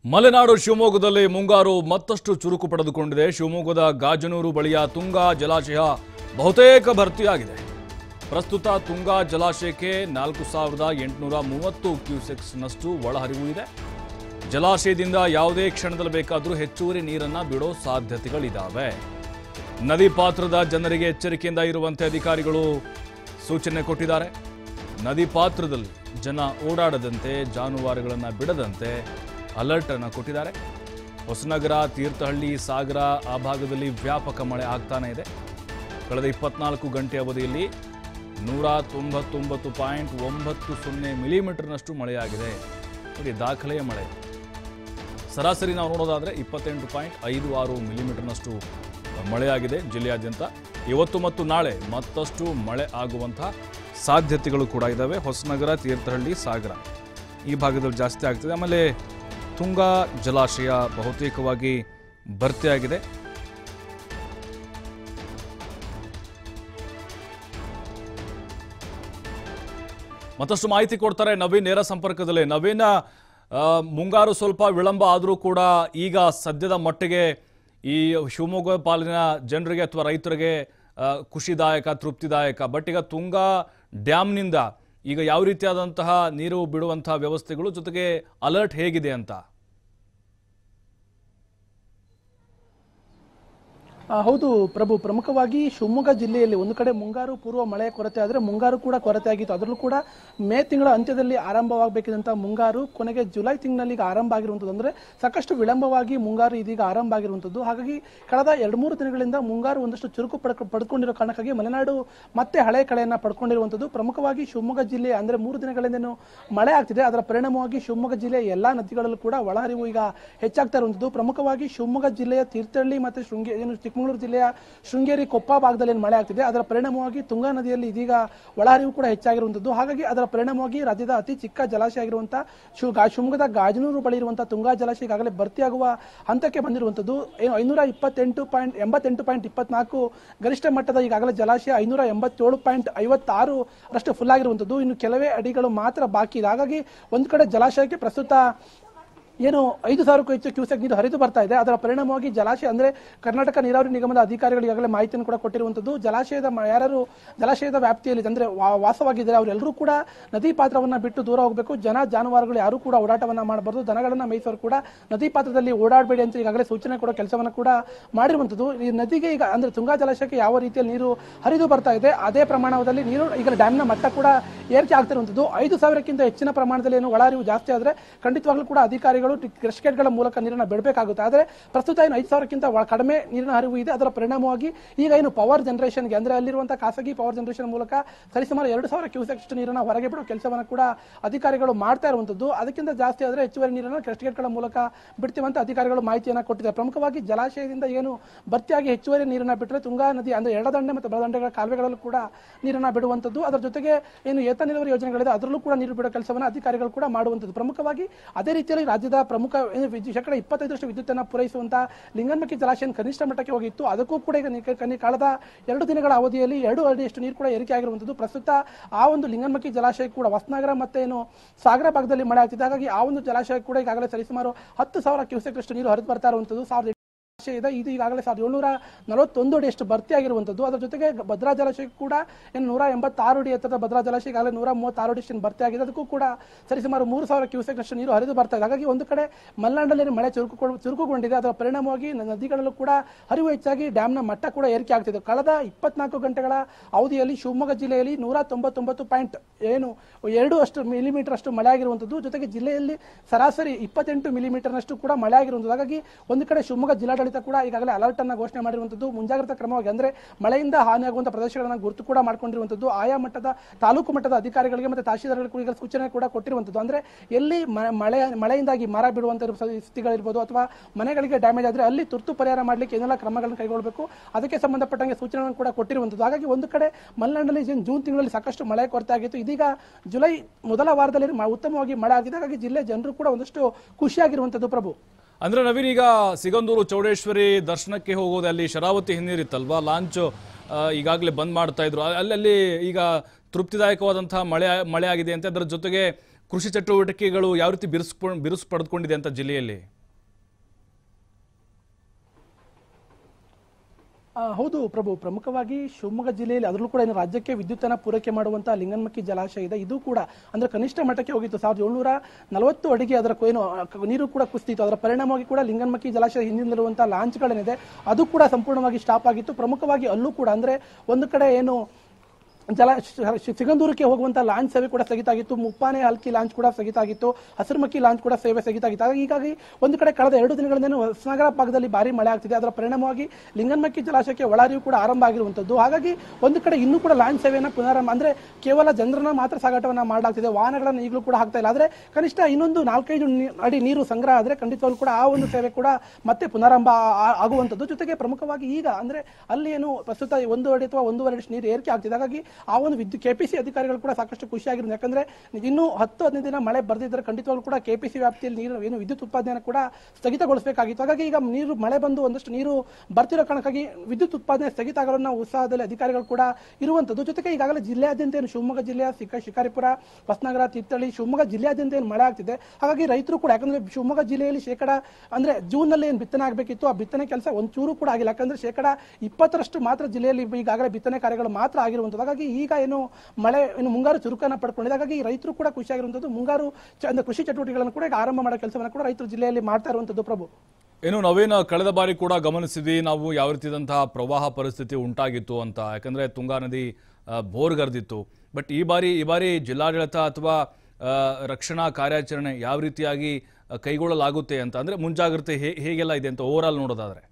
ಮಲೆನಾಡು ಶಿವಮೊಗ್ಗದಲ್ಲಿ ಮುಂಗಾರು ಮತ್ತಷ್ಟು ಚುರುಕು ಪಡೆದುಕೊಂಡಿದೆ ಶಿವಮೊಗ್ಗದ ಗಾಜನೂರು ಬಳಿಯ ತುಂಗಾ ಜಲಾಶಯ ಬಹುತೇಕ ಭರ್ತಿಯಾಗಿದೆ ಪ್ರಸ್ತುತ ತುಂಗಾ ಜಲಾಶಯಕ್ಕೆ ನಾಲ್ಕು ಸಾವಿರದ ಎಂಟುನೂರ ಮೂವತ್ತು ಕ್ಯೂಸೆಕ್ಸ್ನಷ್ಟು ಒಳಹರಿವು ಇದೆ ಜಲಾಶಯದಿಂದ ಯಾವುದೇ ಕ್ಷಣದಲ್ಲಿ ಬೇಕಾದರೂ ಹೆಚ್ಚುವರಿ ನೀರನ್ನು ಬಿಡೋ ಸಾಧ್ಯತೆಗಳಿದ್ದಾವೆ ನದಿ ಪಾತ್ರದ ಜನರಿಗೆ ಎಚ್ಚರಿಕೆಯಿಂದ ಇರುವಂತೆ ಅಧಿಕಾರಿಗಳು ಸೂಚನೆ ಕೊಟ್ಟಿದ್ದಾರೆ ನದಿ ಪಾತ್ರದಲ್ಲಿ ಜನ ಓಡಾಡದಂತೆ ಜಾನುವಾರುಗಳನ್ನು ಬಿಡದಂತೆ ಅಲರ್ಟ್ ಅನ್ನು ಕೊಟ್ಟಿದ್ದಾರೆ ಹೊಸನಗರ ತೀರ್ಥಹಳ್ಳಿ ಸಾಗರ ಆ ಭಾಗದಲ್ಲಿ ವ್ಯಾಪಕ ಮಳೆ ಆಗ್ತಾನೆ ಇದೆ ಕಳೆದ ಇಪ್ಪತ್ನಾಲ್ಕು ಗಂಟೆ ಅವಧಿಯಲ್ಲಿ ನೂರ ತೊಂಬತ್ತೊಂಬತ್ತು ಪಾಯಿಂಟ್ ಒಂಬತ್ತು ಸೊನ್ನೆ ಮಿಲಿಮೀಟರ್ನಷ್ಟು ಮಳೆಯಾಗಿದೆ ನೋಡಿ ದಾಖಲೆಯ ಮಳೆ ಸರಾಸರಿ ನಾವು ನೋಡೋದಾದರೆ ಇಪ್ಪತ್ತೆಂಟು ಪಾಯಿಂಟ್ ಐದು ಆರು ಮಿಲಿಮೀಟರ್ನಷ್ಟು ಮಳೆಯಾಗಿದೆ ಜಿಲ್ಲೆಯಾದ್ಯಂತ ಇವತ್ತು ಮತ್ತು ನಾಳೆ ಮತ್ತಷ್ಟು ಮಳೆ ಆಗುವಂತಹ ಸಾಧ್ಯತೆಗಳು ಕೂಡ ಇದ್ದಾವೆ ಹೊಸನಗರ ತೀರ್ಥಹಳ್ಳಿ ಸಾಗರ ಈ ಭಾಗದಲ್ಲಿ ಜಾಸ್ತಿ ಆಗ್ತದೆ ಆಮೇಲೆ ತುಂಗಾ ಜಲಾಶಯ ಬಹುತೇಕವಾಗಿ ಭರ್ತಿಯಾಗಿದೆ ಮತ್ತಷ್ಟು ಮಾಹಿತಿ ಕೊಡ್ತಾರೆ ನವೀನ್ ನೇರ ಸಂಪರ್ಕದಲ್ಲಿ ನವೀನ್ ಆ, ಮುಂಗಾರು ಸ್ವಲ್ಪ ವಿಳಂಬ ಆದರೂ ಕೂಡ ಈಗ ಸದ್ಯದ ಮಟ್ಟಿಗೆ ಈ ಶಿವಮೊಗ್ಗ ಪಾಲಿನ ಜನರಿಗೆ ಅಥವಾ ರೈತರಿಗೆ ಆ, ಖುಷಿದಾಯಕ ತೃಪ್ತಿದಾಯಕ ಬಟ್ ಈಗ ತುಂಗಾ ಡ್ಯಾಮ್ನಿಂದ ಈಗ ಯಾವ ರೀತಿಯಾದಂತಹ ನೀರು ಬಿಡುವಂತಹ ವ್ಯವಸ್ಥೆಗಳು ಜೊತೆಗೆ ಅಲರ್ಟ್ ಹೇಗಿದೆ ಅಂತ ಆ, ಹೌದು ಪ್ರಭು ಪ್ರಮುಖವಾಗಿ ಶಿವಮೊಗ್ಗ ಜಿಲ್ಲೆಯಲ್ಲಿ ಒಂದು ಕಡೆ ಮುಂಗಾರು ಪೂರ್ವ ಮಳೆಯ ಕೊರತೆ ಆದರೆ ಮುಂಗಾರು ಕೂಡ ಕೊರತೆ ಆಗಿತ್ತು ಅದರಲ್ಲೂ ಕೂಡ ಮೇ ತಿಂಗಳ ಅಂತ್ಯದಲ್ಲಿ ಆರಂಭವಾಗಬೇಕಿದ್ದಂಥ ಮುಂಗಾರು ಕೊನೆಗೆ ಜುಲೈ ತಿಂಗಳಲ್ಲಿ ಈಗ ಆರಂಭ ಆಗಿರುವಂಥದ್ದು ಅಂದರೆ ಸಾಕಷ್ಟು ವಿಳಂಬವಾಗಿ ಮುಂಗಾರು ಇದೀಗ ಆರಂಭ ಆಗಿರುವಂಥದ್ದು ಹಾಗಾಗಿ ಕಳೆದ ಎರಡು ಮೂರು ದಿನಗಳಿಂದ ಮುಂಗಾರು ಒಂದಷ್ಟು ಚುರುಕು ಪಡ್ಕೊ ಪಡ್ಕೊಂಡಿರೋ ಕಾರಣಕ್ಕಾಗಿ ಮಲೆನಾಡು ಮತ್ತೆ ಹಳೆ ಕಳೆಯನ್ನು ಪಡ್ಕೊಂಡಿರುವಂಥದ್ದು ಪ್ರಮುಖವಾಗಿ ಶಿವಮೊಗ್ಗ ಜಿಲ್ಲೆ ಅಂದರೆ ಮೂರು ದಿನಗಳಿಂದನೂ ಮಳೆ ಆಗ್ತಿದೆ ಅದರ ಪರಿಣಾಮವಾಗಿ ಶಿವಮೊಗ್ಗ ಜಿಲ್ಲೆಯ ಎಲ್ಲಾ ನದಿಗಳಲ್ಲೂ ಕೂಡ ಒಳಹರಿವು ಈಗ ಹೆಚ್ಚಾಗ್ತಾ ಇರುವಂಥದ್ದು ಪ್ರಮುಖವಾಗಿ ಶಿವಮೊಗ್ಗ ಜಿಲ್ಲೆಯ ತೀರ್ಥಹಳ್ಳಿ ಮತ್ತು ಶೃಂಗೇರಿ ಏನು ಚಿಕ್ಕಮಗಳೂರು ಜಿಲ್ಲೆಯ ಶೃಂಗೇರಿ ಕೊಪ್ಪ ಭಾಗದಲ್ಲಿ ಏನು ಮಳೆ ಆಗ್ತಿದೆ ಅದರ ಪರಿಣಾಮವಾಗಿ ತುಂಗಾ ನದಿಯಲ್ಲಿ ಇದೀಗ ಒಳಹರಿವು ಕೂಡ ಹೆಚ್ಚಾಗಿರುವಂಥದ್ದು ಹಾಗಾಗಿ ಅದರ ಪರಿಣಾಮವಾಗಿ ರಾಜ್ಯದ ಅತಿ ಚಿಕ್ಕ ಜಲಾಶಯ ಆಗಿರುವಂಥ ಶಿವ ಗಾ- ಶಿವಮೊಗ್ಗದ ಗಾಜನೂರು ಬಳಿ ಇರುವಂಥ ತುಂಗಾ ಜಲಾಶಯ ಈಗಾಗಲೇ ಭರ್ತಿಯಾಗುವ ಹಂತಕ್ಕೆ ಬಂದಿರುವಂಥದ್ದು ಏನು ಐನೂರ ಇಪ್ಪತ್ತೆಂಟು ಪಾಯಿಂಟ್ ಎಂಬತ್ತೆಂಟು ಪಾಯಿಂಟ್ ಇಪ್ಪತ್ನಾಲ್ಕು ಗರಿಷ್ಠ ಮಟ್ಟದ ಈಗಾಗಲೇ ಜಲಾಶಯ ಐನೂರ ಎಂಬತ್ತೇಳು ಪಾಯಿಂಟ್ ಐವತ್ತಾರು ರಷ್ಟು ಫುಲ್ ಆಗಿರುವಂಥದ್ದು ಇನ್ನು ಕೆಲವೇ ಅಡಿಗಳು ಮಾತ್ರ ಬಾಕಿ ಇದೆ ಹಾಗಾಗಿ ಒಂದು ಕಡೆ ಜಲಾಶಯಕ್ಕೆ ಪ್ರಸ್ತುತ ಏನು ಐದು ಸಾವಿರಕ್ಕೂ ಹೆಚ್ಚು ಕ್ಯೂಸೆಕ್ ನೀರು ಹರಿದು ಬರ್ತಾ ಇದೆ ಅದರ ಪರಿಣಾಮವಾಗಿ ಜಲಾಶಯ ಅಂದ್ರೆ ಕರ್ನಾಟಕ ನೀರಾವರಿ ನಿಗಮದ ಅಧಿಕಾರಿಗಳು ಈಗಾಗಲೇ ಮಾಹಿತಿಯನ್ನು ಕೂಡ ಕೊಟ್ಟಿರುವಂಥದ್ದು ಜಲಾಶಯದ ಮ- ಯಾರು ಜಲಾಶಯದ ವ್ಯಾಪ್ತಿಯಲ್ಲಿ ಅಂದ್ರೆ ವಾ- ವಾಸವಾಗಿದ್ದಾರೆ ಅವರೆಲ್ಲರೂ ಕೂಡ ನದಿ ಪಾತ್ರವನ್ನ ಬಿಟ್ಟು ದೂರ ಹೋಗಬೇಕು ಜನ ಜಾನುವಾರುಗಳು ಯಾರು ಕೂಡ ಓಡಾಟವನ್ನ ಮಾಡಬಾರ್ದು ದನಗಳನ್ನ ಮೇಯಿಸೋರು ಕೂಡ ನದಿ ಪಾತ್ರದಲ್ಲಿ ಓಡಾಡಬೇಡಿ ಅಂತ ಈಗಾಗಲೇ ಸೂಚನೆ ಕೊಡೋ ಕೆಲಸವನ್ನ ಕೂಡ ಮಾಡಿರುವಂಥದ್ದು ಈ ನದಿಗೆ ಈಗ ಅಂದ್ರೆ ತುಂಗಾ ಜಲಾಶಯಕ್ಕೆ ಯಾವ ರೀತಿಯಲ್ಲಿ ನೀರು ಹರಿದು ಬರ್ತಾ ಇದೆ ಅದೇ ಪ್ರಮಾಣದಲ್ಲಿ ನೀರು ಈಗ ಡ್ಯಾಮ್ನ ಮಟ್ಟ ಕೂಡ ಏರಿಕೆ ಆಗ್ತಿರುವಂಥದ್ದು ಐದು ಸಾವಿರಕ್ಕಿಂತ ಹೆಚ್ಚಿನ ಪ್ರಮಾಣದಲ್ಲಿ ಏನು ಒಳಹರಿವು ಜಾಸ್ತಿ ಆದರೆ ಖಂಡಿತವಾಗ್ಲೂ ಕೂಡ ಅಧಿಕಾರಿಗಳು ಕ್ರಶ್ಗೇಟ್ಗಳ ಮೂಲಕ ನೀರನ್ನು ಬಿಡಬೇಕಾಗುತ್ತೆ ಆದರೆ ಪ್ರಸ್ತುತ ಏನು ಐದು ಸಾವಿರಕ್ಕಿಂತ ಒಳ- ಕಡಿಮೆ ನೀರಿನ ಹರಿವು ಇದೆ ಅದರ ಪರಿಣಾಮವಾಗಿ ಈಗ ಏನು ಪವರ್ ಜನರೇಷನ್ಗೆ ಅಂದ್ರೆ ಅಲ್ಲಿರುವಂತಹ ಖಾಸಗಿ ಪವರ್ ಜನರೇಷನ್ ಮೂಲಕ ಸರಿಸುಮಾರು ಎರಡು ಸಾವಿರ ಕ್ಯೂಸೆಕ್ಸ್ಟ್ ನೀರನ್ನು ಹೊರಗೆ ಬಿಡೋ ಕೆಲಸವನ್ನು ಕೂಡ ಅಧಿಕಾರಿಗಳು ಮಾಡ್ತಾ ಇರುವಂಥದ್ದು ಅದಕ್ಕಿಂತ ಜಾಸ್ತಿ ಆದರೆ ಹೆಚ್ಚುವರಿ ನೀರನ್ನು ಕ್ರಶ್ಗೇಟ್ಗಳ ಮೂಲಕ ಬಿಡ್ತೀವಂತ ಅಧಿಕಾರಿಗಳು ಮಾಹಿತಿಯನ್ನು ಕೊಟ್ಟಿದ್ದಾರೆ ಪ್ರಮುಖವಾಗಿ ಜಲಾಶಯದಿಂದ ಏನು ಭರ್ತಿಯಾಗಿ ಹೆಚ್ಚುವರಿ ನೀರನ್ನು ಬಿಟ್ಟರೆ ತುಂಗಾ ನದಿ ಅಂದ್ರೆ ಎಡದಂಡೆ ಮತ್ತು ಬಲದಂಡೆಗಳ ಕಾಲುವೆಗಳಲ್ಲೂ ಕೂಡ ನೀರನ್ನು ಬಿಡುವಂಥದ್ದು ಅದರ ಜೊತೆಗೆ ಏನು ಏತ ನೀರಾವರಿ ಯೋಜನೆಗಳಿದೆ ಅದರಲ್ಲೂ ಕೂಡ ನೀರು ಬಿಡೋ ಕೆಲಸವನ್ನು ಅಧಿಕಾರಿಗಳು ಕೂಡ ಮಾಡುವಂಥದ್ದು ಪ್ರಮುಖವಾಗಿ ಅದೇ ರೀತಿಯಲ್ಲಿ ರಾಜ್ಯದ ಪ್ರಮುಖ ಏನು ವಿದ್ಯು- ಶೇಕಡ ಇಪ್ಪತ್ತೈದರಷ್ಟು ವಿದ್ಯುತ್ತನ್ನು ಪೂರೈಸುವಂತ ಲಿಂಗನ್ಮಕ್ಕಿ ಜಲಾಶಯ ಕನಿಷ್ಠ ಮಟ್ಟಕ್ಕೆ ಹೋಗಿತ್ತು ಅದಕ್ಕೂ ಕೂಡ ಈಗ ನಿ- ಕನಿ- ಕಳೆದ ಎರಡು ದಿನಗಳ ಅವಧಿಯಲ್ಲಿ ಎರಡು ಅಡಿಯಷ್ಟು ನೀರು ಕೂಡ ಏರಿಕೆ ಆಗಿರುವಂಥದ್ದು ಪ್ರಸ್ತುತ ಆ ಒಂದು ಲಿಂಗನ್ಮಕ್ಕಿ ಜಲಾಶಯ ಕೂಡ ಹೊಸನಗರ ಮತ್ತೆ ಏನು ಸಾಗರ ಭಾಗದಲ್ಲಿ ಮಳೆ ಆಗ್ತಿದೆ ಹಾಗಾಗಿ ಆ ಒಂದು ಜಲಾಶಯ ಕೂಡ ಈಗಾಗಲೇ ಸರಿಸುಮಾರು ಹತ್ತು ಸಾವಿರ ಕ್ಯೂಸೆಕ್ ಅಷ್ಟು ನೀರು ಹರಿದು ಬರ್ತಾ ಇರುವಂಥದ್ದು ಸಾವಿರದ ಜಲಾಶಯ ಇದೆ ಇದು ಈಗಾಗಲೇ ಸಾವಿರದ ಏಳ್ನೂರ ನಲವತ್ತೊಂದು ಅಡಿಯಷ್ಟು ಭರ್ತಿಯಾಗಿರುವಂಥದ್ದು ಅದರ ಜೊತೆಗೆ ಭದ್ರಾ ಜಲಾಶಯ ಕೂಡ ಏನು ನೂರ ಎಂಬತ್ತಾರು ಅಡಿ ಎತ್ತರದ ಭದ್ರಾ ಜಲಾಶಯ ಈಗಾಗಲೇ ನೂರ ಮೂವತ್ತಾರು ಅಡಿ ಭರ್ತಿಯಾಗಿದೆ ಅದಕ್ಕೂ ಕೂಡ ಸರಿಸುಮಾರು ಮೂರು ಸಾವಿರ ಕ್ಯೂಸೆಕ್ ಅಷ್ಟು ನೀರು ಹರಿದು ಬರ್ತಾ ಇದೆ ಹಾಗಾಗಿ ಒಂದು ಕಡೆ ಮಲೆನಾಡಲ್ಲಿ ಮಳೆ ಚುರುಕು ಚುರುಕುಗೊಂಡಿದೆ ಅದರ ಪರಿಣಾಮವಾಗಿ ನ- ನದಿಗಳಲ್ಲೂ ಕೂಡ ಹರಿವು ಹೆಚ್ಚಾಗಿ ಡ್ಯಾಮ್ನ ಮಟ್ಟ ಕೂಡ ಏರಿಕೆ ಆಗ್ತಿದೆ ಕಳೆದ ಇಪ್ಪತ್ನಾಲ್ಕು ಗಂಟೆಗಳ ಅವಧಿಯಲ್ಲಿ ಶಿವಮೊಗ್ಗ ಜಿಲ್ಲೆಯಲ್ಲಿ ನೂರ ತೊಂಬತ್ತೊಂಬತ್ತು ಪಾಯಿಂಟ್ ಏನು ಎರಡು ಅಷ್ಟು ಮಿಲಿಮೀಟರ್ ಅಷ್ಟು ಮಳೆ ಆಗಿರುವಂಥದ್ದು ಜೊತೆಗೆ ಜಿಲ್ಲೆಯಲ್ಲಿ ಸರಾಸರಿ ಇಪ್ಪತ್ತೆಂಟು ಮಿಲಿಮೀಟರ್ನಷ್ಟು ಕೂಡ ಮಳೆ ಆಗಿರುವಂಥದ್ದು ಹಾಗಾಗಿ ಒಂದು ಕಡೆ ಶಿವಮೊಗ್ಗ ಜಿಲ್ಲಾಡಳಿತ ಕೂಡ ಈಗಾಗಲೇ ಅಲರ್ಟ್ ಅನ್ನ ಘೋಷಣೆ ಮಾಡಿರುವಂಥದ್ದು ಮುಂಜಾಗ್ರತಾ ಕ್ರಮವಾಗಿ ಅಂದ್ರೆ ಮಳೆಯಿಂದ ಹಾನಿಯಾಗುವಂತಹ ಪ್ರದೇಶಗಳನ್ನು ಗುರುತು ಕೂಡ ಮಾಡ್ಕೊಂಡಿರುವಂಥದ್ದು ಆಯಾ ಮಟ್ಟದ ತಾಲೂಕು ಮಟ್ಟದ ಅಧಿಕಾರಿಗಳಿಗೆ ಮತ್ತು ತಹಶೀಲ್ದಾರ್ಗಳಿಗೆ ಈಗ ಸೂಚನೆ ಕೂಡ ಕೊಟ್ಟಿರುವಂಥದ್ದು ಅಂದ್ರೆ ಎಲ್ಲಿ ಮ- ಮಳೆ ಮಳೆಯಿಂದಾಗಿ ಮರ ಬಿಡುವಂತ ಸ್ಥಿತಿಗಳಿರ್ಬೋದು ಅಥವಾ ಮನೆಗಳಿಗೆ ಡ್ಯಾಮೇಜ್ ಆದ್ರೆ ಅಲ್ಲಿ ತುರ್ತು ಪರಿಹಾರ ಮಾಡಲಿಕ್ಕೆ ಏನೆಲ್ಲ ಕ್ರಮಗಳನ್ನು ಕೈಗೊಳ್ಳಬೇಕು ಅದಕ್ಕೆ ಸಂಬಂಧಪಟ್ಟಂಗೆ ಸೂಚನೆಗಳನ್ನು ಕೂಡ ಕೊಟ್ಟಿರುವಂಥದ್ದು ಹಾಗಾಗಿ ಒಂದು ಕಡೆ ಮಲೆನಾಡಿನಲ್ಲಿ ಜೂನ್ ಜೂನ್ ತಿಂಗಳಲ್ಲಿ ಸಾಕಷ್ಟು ಮಳೆ ಕೊರತೆ ಆಗಿತ್ತು ಇದೀಗ ಜುಲೈ ಮೊದಲ ವಾರದಲ್ಲಿ ಮ- ಉತ್ತಮವಾಗಿ ಮಳೆ ಆಗಿದೆ ಹಾಗಾಗಿ ಜಿಲ್ಲೆ ಜನರು ಕೂಡ ಒಂದಷ್ಟು ಖುಷಿಯಾಗಿರುವಂಥದ್ದು ಪ್ರಭು ಅಂದ್ರೆ ನವೀನ್ ಈಗ ಸಿಗಂದೂರು ಚೌಡೇಶ್ವರಿ ದರ್ಶನಕ್ಕೆ ಹೋಗೋದು ಅಲ್ಲಿ ಶರಾವತಿ ಹಿನ್ನೀರಿತ್ತಲ್ವಾ ಲಾಂಚ್ ಈಗಾಗಲೇ ಬಂದ್ ಮಾಡ್ತಾ ಇದ್ರು ಅ- ಅಲ್ಲಲ್ಲಿ ಈಗ ತೃಪ್ತಿದಾಯಕವಾದಂತಹ ಮಳೆ ಮಳೆ ಆಗಿದೆ ಅಂತೆ ಅದರ ಜೊತೆಗೆ ಕೃಷಿ ಚಟುವಟಿಕೆಗಳು ಯಾವ ರೀತಿ ಬಿರುಸು ಬಿರುಸು ಪಡೆದುಕೊಂಡಿದೆ ಅಂತ ಜಿಲ್ಲೆಯಲ್ಲಿ ಆ, ಹೌದು ಪ್ರಭು ಪ್ರಮುಖವಾಗಿ ಶಿವಮೊಗ್ಗ ಜಿಲ್ಲೆಯಲ್ಲಿ ಅದರಲ್ಲೂ ಕೂಡ ಏನು ರಾಜ್ಯಕ್ಕೆ ವಿದ್ಯುತ್ತನ್ನು ಪೂರೈಕೆ ಮಾಡುವಂತಹ ಲಿಂಗನ್ಮಕ್ಕಿ ಜಲಾಶಯ ಇದೆ ಇದು ಕೂಡ ಅಂದ್ರೆ ಕನಿಷ್ಠ ಮಟ್ಟಕ್ಕೆ ಹೋಗಿತ್ತು ಸಾವಿರದ ಏಳ್ನೂರ ನಲವತ್ತು ಅಡಿಗೆ ಅದರ ಏನು ಆ, ಕ- ನೀರು ಕೂಡ ಕುಸಿತಿತ್ತು ಅದರ ಪರಿಣಾಮವಾಗಿ ಕೂಡ ಲಿಂಗನ್ಮಕ್ಕಿ ಜಲಾಶಯ ಹಿಂದಿನಲ್ಲಿರುವಂತಹ ಲಾಂಚ್ಗಳೇನಿದೆ ಅದು ಕೂಡ ಸಂಪೂರ್ಣವಾಗಿ ಸ್ಟಾಪ್ ಆಗಿತ್ತು ಪ್ರಮುಖವಾಗಿ ಅಲ್ಲೂ ಕೂಡ ಅಂದ್ರೆ ಒಂದು ಕಡೆ ಏನು ಜಲ ಶ- ಶ- ಸಿಗಂದೂರಕ್ಕೆ ಹೋಗುವಂತ ಲಾಂಚ್ ಸೇವೆ ಕೂಡ ಸ್ಥಗಿತ ಆಗಿತ್ತು ಮುಪ್ಪಾನೆ ಹಲ್ಕಿ ಲಾಂಚ್ ಕೂಡ ಸ್ಥಗಿತ ಆಗಿತ್ತು ಹಸಿರುಮಕ್ಕಿ ಲಾಂಚ್ ಕೂಡ ಸೇವೆ ಸ್ಥಗಿತ ಆಗಿತ್ತು ಹಾಗಾಗಿ ಹೀಗಾಗಿ ಒಂದು ಕಡೆ ಕಳೆದ ಎರಡು ದಿನಗಳಿಂದ ಹೊಸನಗರ ಭಾಗದಲ್ಲಿ ಭಾರಿ ಮಳೆ ಆಗ್ತಿದೆ ಅದರ ಪರಿಣಾಮವಾಗಿ ಲಿಂಗನ್ಮಕ್ಕಿ ಜಲಾಶಯಕ್ಕೆ ಒಳಹರಿವು ಕೂಡ ಆರಂಭ ಆಗಿರುವಂತದ್ದು ಹಾಗಾಗಿ ಒಂದು ಕಡೆ ಇನ್ನೂ ಕೂಡ ಲಾಂಚ್ ಸೇವೆಯನ್ನು ಪುನರಾರಂಭ ಅಂದ್ರೆ ಕೇವಲ ಜನರನ್ನ ಮಾತ್ರ ಸಾಗಾಟವನ್ನ ಮಾಡಲಾಗ್ತಿದೆ ವಾಹನಗಳನ್ನು ಈಗಲೂ ಕೂಡ ಹಾಕ್ತಾ ಇಲ್ಲ ಆದ್ರೆ ಕನಿಷ್ಠ ಇನ್ನೊಂದು ನಾಲ್ಕೈದು ನೀ- ಅಡಿ ನೀರು ಸಂಗ್ರಹ ಆದ್ರೆ ಖಂಡಿತವಾಗ್ಲೂ ಕೂಡ ಆ ಒಂದು ಸೇವೆ ಕೂಡ ಮತ್ತೆ ಪುನರಾರಂಭ ಆ- ಆಗುವಂತದ್ದು ಜೊತೆಗೆ ಪ್ರಮುಖವಾಗಿ ಈಗ ಅಂದ್ರೆ ಅಲ್ಲಿ ಏನು ಪ್ರಸ್ತುತ ಒಂದು ಅಡಿ ಅಥವಾ ಒಂದೂವರೆ ಅಡಿ ನೀರು ಏರಿಕೆ ಆಗ್ತಿದೆ ಹಾಗಾಗಿ ಆ ಒಂದು ವಿದ್ಯುತ್ ಕೆಪಿಸಿ ಅಧಿಕಾರಿಗಳು ಕೂಡ ಸಾಕಷ್ಟು ಖುಷಿಯಾಗಿರೋದು ಯಾಕಂದ್ರೆ ಇನ್ನೂ ಹತ್ತು ಹದಿನೈದು ದಿನ ಮಳೆ ಬರ್ದಿದ್ರೆ ಖಂಡಿತವಾಗ್ಲೂ ಕೂಡ ಕೆಪಿಸಿ ವ್ಯಾಪ್ತಿಯಲ್ಲಿ ನೀರು ಏನು ವಿದ್ಯುತ್ ಉತ್ಪಾದನೆ ಕೂಡ ಸ್ಥಗಿತಗೊಳಿಸಬೇಕಾಗಿತ್ತು ಹಾಗಾಗಿ ಈಗ ನೀರು ಮಳೆ ಬಂದು ಒಂದಷ್ಟು ನೀರು ಬರ್ತಿರೋ ಕಾರಣಕ್ಕಾಗಿ ವಿದ್ಯುತ್ ಉತ್ಪಾದನೆ ಸ್ಥಗಿತ ಆಗೋನ್ನ ಉತ್ಸಾಹದಲ್ಲಿ ಅಧಿಕಾರಿಗಳು ಕೂಡ ಇರುವಂತದ್ದು ಜೊತೆಗೆ ಈಗಾಗಲೇ ಜಿಲ್ಲೆಯಾದ್ಯಂತ ಏನು ಶಿವಮೊಗ್ಗ ಜಿಲ್ಲೆಯ ಸಿಕ್ಕ ಶಿಕಾರಿಪುರ ಹೊಸನಗರ ತೀರ್ಥಹಳ್ಳಿ ಶಿವಮೊಗ್ಗ ಜಿಲ್ಲೆಯಾದ್ಯಂತ ಏನು ಮಳೆ ಆಗ್ತಿದೆ ಹಾಗಾಗಿ ರೈತರು ಕೂಡ ಯಾಕಂದ್ರೆ ಶಿವಮೊಗ್ಗ ಜಿಲ್ಲೆಯಲ್ಲಿ ಶೇಕಡ ಅಂದ್ರೆ ಜೂನ್ ನಲ್ಲಿ ಏನು ಬಿತ್ತನೆ ಆಗಬೇಕಿತ್ತು ಆ ಬಿತ್ತನೆ ಕೆಲಸ ಒಂಚೂರು ಕೂಡ ಆಗಿಲ್ಲ ಯಾಕಂದ್ರೆ ಶೇಕಡ ಇಪ್ಪತ್ತರಷ್ಟು ಮಾತ್ರ ಜಿಲ್ಲೆಯಲ್ಲಿ ಈಗಾಗಲೇ ಬಿತ್ತನೆ ಕಾರ್ಯಗಳು ಮಾತ್ರ ಆಗಿರುವಂಥದ್ದು ಹಾಗಾಗಿ ಈಗ ಏನು ಮಳೆ ಏನು ಮುಂಗಾರು ಚುರುಕನ್ನ ಪಡ್ಕೊಂಡಿದೆ ಹಾಗಾಗಿ ರೈತರು ಕೂಡ ಖುಷಿಯಾಗಿರುವಂಥದ್ದು ಮುಂಗಾರು ಚ- ಅಂದ್ರೆ ಕೃಷಿ ಚಟುವಟಿಕೆಗಳನ್ನು ಕೂಡ ಈಗ ಆರಂಭ ಮಾಡೋ ಕೆಲಸವನ್ನು ಕೂಡ ರೈತರು ಜಿಲ್ಲೆಯಲ್ಲಿ ಮಾಡ್ತಾ ಇರುವಂಥದ್ದು ಪ್ರಭು ಏನು ನವೀನ ಕಳೆದ ಬಾರಿ ಕೂಡ ಗಮನಿಸಿದ್ವಿ ನಾವು ಯಾವ ರೀತಿಯಾದಂತಹ ಪ್ರವಾಹ ಪರಿಸ್ಥಿತಿ ಉಂಟಾಗಿತ್ತು ಅಂತ ಯಾಕಂದ್ರೆ ತುಂಗಾ ನದಿ ಆ, ಬೋರ್ಗರ್ದಿತ್ತು ಬಟ್ ಈ ಬಾರಿ ಈ ಬಾರಿ ಜಿಲ್ಲಾಡಳಿತ ಅಥವಾ ಆ, ರಕ್ಷಣಾ ಕಾರ್ಯಾಚರಣೆ ಯಾವ ರೀತಿಯಾಗಿ ಆ, ಕೈಗೊಳ್ಳಲಾಗುತ್ತೆ ಅಂತ ಅಂದ್ರೆ ಮುಂಜಾಗ್ರತೆ ಹೇ ಹೇಗೆಲ್ಲ ಇದೆ ಅಂತ ಓವರ್ ಆಲ್ ನೋಡೋದಾದ್ರೆ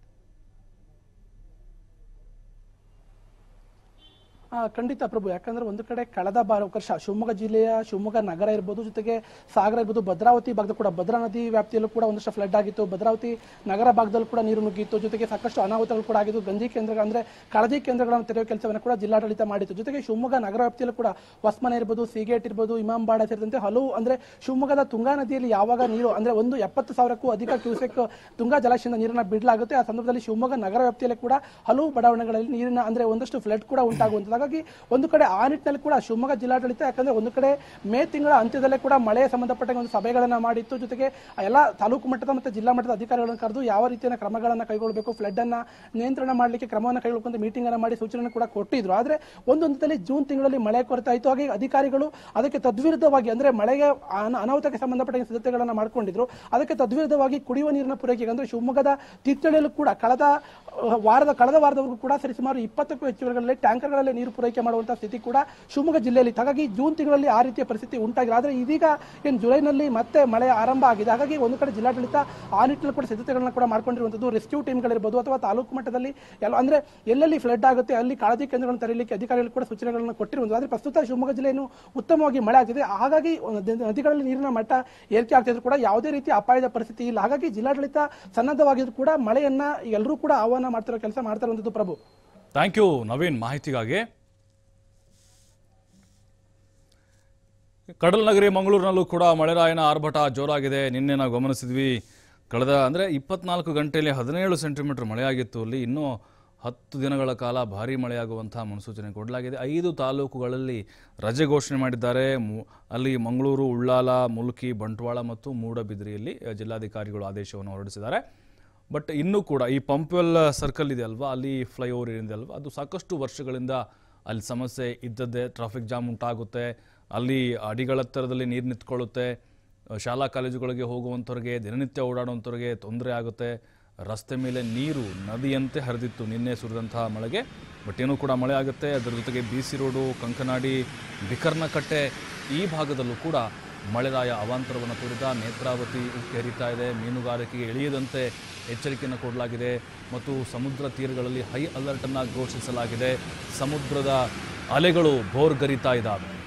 ಆ, ಖಂಡಿತ ಪ್ರಭು ಯಾಕಂದ್ರೆ ಒಂದು ಕಡೆ ಕಳೆದ ಬಾರ ವರ್ಷ ಶಿವಮೊಗ್ಗ ಜಿಲ್ಲೆಯ ಶಿವಮೊಗ್ಗ ನಗರ ಇರ್ಬೋದು ಜೊತೆಗೆ ಸಾಗರ ಇರ್ಬೋದು ಭದ್ರಾವತಿ ಭಾಗದ ಕೂಡ ಭದ್ರಾ ನದಿ ವ್ಯಾಪ್ತಿಯಲ್ಲೂ ಕೂಡ ಒಂದಷ್ಟು ಫ್ಲಡ್ ಆಗಿತ್ತು ಭದ್ರಾವತಿ ನಗರ ಭಾಗದಲ್ಲೂ ಕೂಡ ನೀರು ನುಗ್ಗಿತ್ತು ಜೊತೆಗೆ ಸಾಕಷ್ಟು ಅನಾಹುತಗಳು ಕೂಡ ಆಗಿದ್ದು ಗಂಜಿ ಕೇಂದ್ರ ಅಂದ್ರೆ ಕಾಳಜಿ ಕೇಂದ್ರಗಳನ್ನು ತೆರೆಯುವ ಕೆಲಸವನ್ನು ಕೂಡ ಜಿಲ್ಲಾಡಳಿತ ಮಾಡಿತ್ತು ಜೊತೆಗೆ ಶಿವಮೊಗ್ಗ ನಗರ ವ್ಯಾಪ್ತಿಯಲ್ಲೂ ಕೂಡ ಹೊಸಮನೆ ಇರ್ಬೋದು ಸಿಗೇಟ್ ಇರ್ಬೋದು ಇಮಾಂಬಾಡ ಸೇರಿದಂತೆ ಹಲವು ಅಂದ್ರೆ ಶಿವಮೊಗ್ಗದ ತುಂಗಾ ನದಿಯಲ್ಲಿ ಯಾವಾಗ ನೀರು ಅಂದ್ರೆ ಒಂದು ಎಪ್ಪತ್ತು ಸಾವಿರಕ್ಕೂ ಅಧಿಕ ಕ್ಯೂಸೆಕ್ ತುಂಗಾ ಜಲಾಶಯದಿಂದ ನೀರನ್ನ ಬಿಡಲಾಗುತ್ತೆ ಆ ಸಂದರ್ಭದಲ್ಲಿ ಶಿವಮೊಗ್ಗ ನಗರ ವ್ಯಾಪ್ತಿಯಲ್ಲಿ ಕೂಡ ಹಲವು ಬಡಾವಣೆಗಳಲ್ಲಿ ನೀರಿನ ಅಂದ್ರೆ ಒಂದಷ್ಟು ಫ್ಲಡ್ ಕೂಡ ಉಂಟಾಗುವಂಥದ್ದು ಹಾಗಾಗಿ ಒಂದು ಕಡೆ ಆ ನಿಟ್ಟಿನಲ್ಲಿ ಕೂಡ ಶಿವಮೊಗ್ಗ ಜಿಲ್ಲಾಡಳಿತ ಯಾಕಂದ್ರೆ ಒಂದು ಕಡೆ ಮೇ ತಿಂಗಳ ಅಂತ್ಯದಲ್ಲೇ ಕೂಡ ಮಳೆ ಸಂಬಂಧಪಟ್ಟ ಒಂದು ಸಭೆಗಳನ್ನ ಮಾಡಿತ್ತು ಜೊತೆಗೆ ಎಲ್ಲ ತಾಲೂಕು ಮಟ್ಟದ ಮತ್ತು ಜಿಲ್ಲಾ ಮಟ್ಟದ ಅಧಿಕಾರಿಗಳನ್ನು ಕರೆದು ಯಾವ ರೀತಿಯ ಕ್ರಮಗಳನ್ನ ಕೈಗೊಳ್ಳಬೇಕು ಫ್ಲಡ್ ಅನ್ನ ನಿಯಂತ್ರಣ ಮಾಡಲಿಕ್ಕೆ ಕ್ರಮವನ್ನು ಕೈಗೊಳ್ಳಬೇಕು ಮೀಟಿಂಗ್ ಅನ್ನ ಮಾಡಿ ಸೂಚನೆ ಕೂಡ ಕೊಟ್ಟಿದ್ರು ಆದ್ರೆ ಒಂದು ಹಂತದಲ್ಲಿ ಜೂನ್ ತಿಂಗಳಲ್ಲಿ ಮಳೆ ಕೊರತೆ ಆಯಿತು ಹಾಗೆ ಅಧಿಕಾರಿಗಳು ಅದಕ್ಕೆ ತದ್ವಿರುದ್ಧವಾಗಿ ಅಂದ್ರೆ ಮಳೆಗೆ ಅನ- ಅನಾಹುತಕ್ಕೆ ಸಂಬಂಧಪಟ್ಟ ಸಿದ್ಧತೆಗಳನ್ನ ಮಾಡ್ಕೊಂಡಿದ್ರು ಅದಕ್ಕೆ ತದ್ವಿರುದ್ಧವಾಗಿ ಕುಡಿಯುವ ನೀರಿನ ಪೂರೈಕೆಗೆ ಅಂದ್ರೆ ಶಿವಮೊಗ್ಗದ ತೀರ್ಥಹಳ್ಳಿಯಲ್ಲೂ ಕೂಡ ಕಳೆದ ಅಹ್, ವಾರದ ಕಳೆದ ವಾರದವರೆಗೂ ಕೂಡ ಸರಿಸುಮಾರು ಇಪ್ಪತ್ತಕ್ಕೂ ಹೆಚ್ಚು ವೇಳೆಗಳಲ್ಲಿ ಟ್ಯಾಂಕರ್ಗಳಲ್ಲಿ ನೀರು ಪೂರೈಕೆ ಮಾಡುವಂತಹ ಸ್ಥಿತಿ ಕೂಡ ಶಿವಮೊಗ್ಗ ಜಿಲ್ಲೆಯಲ್ಲಿ ಇತ್ತು. ಹಾಗಾಗಿ ಜೂನ್ ತಿಂಗಳಲ್ಲಿ ಆ ರೀತಿಯ ಪರಿಸ್ಥಿತಿ ಉಂಟಾಗಿಲ್ಲ ಆದ್ರೆ ಇದೀಗ ಏನು ಜುಲೈನಲ್ಲಿ ಮತ್ತೆ ಮಳೆ ಆರಂಭ ಆಗಿದೆ ಹಾಗಾಗಿ ಒಂದು ಕಡೆ ಜಿಲ್ಲಾಡಳಿತ ಆ ನಿಟ್ಟಿನಲ್ಲಿ ಕೂಡ ಸಿದ್ಧತೆಗಳನ್ನ ಕೂಡ ಮಾಡ್ಕೊಂಡಿರುವಂಥದ್ದು ರೆಸ್ಕ್ಯೂ ಟೀಮ್ಗಳಿರ್ಬೋದು ಅಥವಾ ತಾಲೂಕು ಮಟ್ಟದಲ್ಲಿ ಎಲ್ಲ ಅಂದ್ರೆ ಎಲ್ಲೆಲ್ಲಿ ಫ್ಲಡ್ ಆಗುತ್ತೆ ಅಲ್ಲಿ ಕಾಳಜಿ ಕೇಂದ್ರಗಳನ್ನು ತೆರೀಲಿಕ್ಕೆ ಅಧಿಕಾರಿಗಳು ಕೂಡ ಸೂಚನೆಗಳನ್ನು ಕೊಟ್ಟಿರುವಂಥದ್ದು ಆದ್ರೆ ಪ್ರಸ್ತುತ ಶಿವಮೊಗ್ಗ ಜಿಲ್ಲೆಯನ್ನು ಉತ್ತಮವಾಗಿ ಮಳೆ ಆಗ್ತಿದೆ ಹಾಗಾಗಿ ಒಂದು ನದಿಗಳಲ್ಲಿ ನೀರಿನ ಮಟ್ಟ ಏರಿಕೆ ಆಗ್ತಿದ್ರು ಕೂಡ ಯಾವುದೇ ರೀತಿಯ ಅಪಾಯದ ಪರಿಸ್ಥಿತಿ ಇಲ್ಲ ಹಾಗಾಗಿ ಜಿಲ್ಲಾಡಳಿತ ಸನ್ನದ್ಧವಾಗಿದ್ರು ಕೂಡ ಮಳೆಯನ್ನ ಎಲ್ಲರೂ ಕೂಡ ಆಹ್ವಾನ ಮಾಡ್ತಿರೋ ಕೆಲಸ ಮಾಡ್ತಾ ಇರುವಂಥದ್ದು ಪ್ರಭು ಥ್ಯಾಂಕ್ ಯು ನವೀನ್ ಮಾಹಿತಿಗಾಗಿ ಕಡಲ್ನಗರಿ ಮಂಗಳೂರಿನಲ್ಲೂ ಕೂಡ ಮಳೆರಾಯನ ಆರ್ಭಟ ಜೋರಾಗಿದೆ ನಿನ್ನೆ ನಾವು ಗಮನಿಸಿದ್ವಿ ಕಳೆದ ಅಂದರೆ ಇಪ್ಪತ್ನಾಲ್ಕು ಗಂಟೆಯಲ್ಲಿ ಹದಿನೇಳು ಸೆಂಟಿಮೀಟರ್ ಮಳೆಯಾಗಿತ್ತು ಅಲ್ಲಿ ಇನ್ನೂ ಹತ್ತು ದಿನಗಳ ಕಾಲ ಭಾರೀ ಮಳೆಯಾಗುವಂಥ ಮುನ್ಸೂಚನೆ ಕೊಡಲಾಗಿದೆ ಐದು ತಾಲೂಕುಗಳಲ್ಲಿ ರಜೆ ಘೋಷಣೆ ಮಾಡಿದ್ದಾರೆ ಮು- ಅಲ್ಲಿ ಮಂಗಳೂರು ಉಳ್ಳಾಲ ಮುಲ್ಕಿ ಬಂಟ್ವಾಳ ಮತ್ತು ಮೂಡಬಿದ್ರಿಯಲ್ಲಿ ಅ, ಜಿಲ್ಲಾಧಿಕಾರಿಗಳು ಆದೇಶವನ್ನು ಹೊರಡಿಸಿದ್ದಾರೆ ಬಟ್ ಇನ್ನೂ ಕೂಡ ಈ ಪಂಪ್ವೆಲ್ ಸರ್ಕಲ್ ಇದೆ ಅಲ್ವಾ ಅಲ್ಲಿ ಫ್ಲೈಓವರ್ ಏನಿದೆ ಅಲ್ವಾ ಅದು ಸಾಕಷ್ಟು ವರ್ಷಗಳಿಂದ ಅಲ್ಲಿ ಸಮಸ್ಯೆ ಇದ್ದದ್ದೇ ಟ್ರಾಫಿಕ್ ಜಾಮ್ ಉಂಟಾಗುತ್ತೆ ಅಲ್ಲಿ ಅಡಿಗಳತ್ತರದಲ್ಲಿ ನೀರು ನಿಂತ್ಕೊಳ್ಳುತ್ತೆ ಶಾಲಾ ಕಾಲೇಜುಗಳಿಗೆ ಹೋಗುವಂಥವ್ರಿಗೆ ದಿನನಿತ್ಯ ಓಡಾಡುವಂಥವ್ರಿಗೆ ತೊಂದರೆ ಆಗುತ್ತೆ ರಸ್ತೆ ಮೇಲೆ ನೀರು ನದಿಯಂತೆ ಹರಿದಿತ್ತು ನಿನ್ನೆ ಸುರಿದಂತಹ ಮಳೆಗೆ ಬಟ್ ಏನೂ ಕೂಡ ಮಳೆ ಆಗುತ್ತೆ ಅದರ ಜೊತೆಗೆ B C road Kankanadi Bikarnakatte ಈ ಭಾಗದಲ್ಲೂ ಕೂಡ ಮಳೆರಾಯ ಅವಾಂತರವನ್ನು ತೋರಿದ ನೇತ್ರಾವತಿ ಉಕ್ಕಿ ಹರಿತಾ ಇದೆ ಮೀನುಗಾರಿಕೆಗೆ ಇಳಿಯದಂತೆ ಎಚ್ಚರಿಕೆಯನ್ನು ಕೊಡಲಾಗಿದೆ ಮತ್ತು ಸಮುದ್ರ ತೀರಗಳಲ್ಲಿ ಹೈ ಅಲರ್ಟನ್ನು ಘೋಷಿಸಲಾಗಿದೆ ಸಮುದ್ರದ ಅಲೆಗಳು ಭೋರ್ಗರಿತಾ ಇದ್ದಾವೆ